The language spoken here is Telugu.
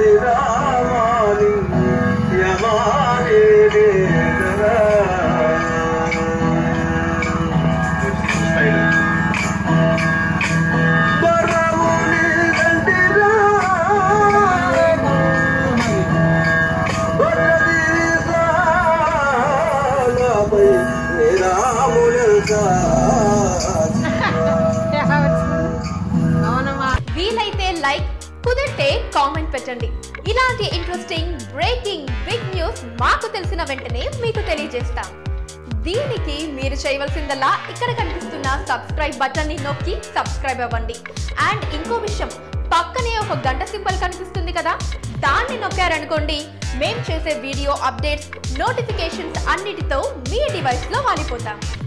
అది రావాలి యమాలి లేదరా. బరవుని దండిరా. బరదీసాలపై నిరాములంతా వీలైతే లైక్ కుదిరితే కామెంట్ పెట్టండి ఇలాంటి ఇంట్రెస్టింగ్ బ్రేకింగ్ బిగ్ న్యూస్ మాకు తెలిసిన వెంటనే మీకు తెలియజేస్తాం దీనికి మీరు చేయవలసిందల్లా ఇక్కడ కనిపిస్తున్న సబ్స్క్రైబ్ బటన్ ని నొక్కి సబ్స్క్రైబ్ అవ్వండి అండ్ ఇంకో విషయం పక్కనే ఒక గంట సింబల్ కనిపిస్తుంది కదా దాన్ని నొక్కారనుకోండి మేం చేసే వీడియో అప్డేట్స్ నోటిఫికేషన్స్ అన్నిటితో మీ డివైస్ లో వాలిపోతాం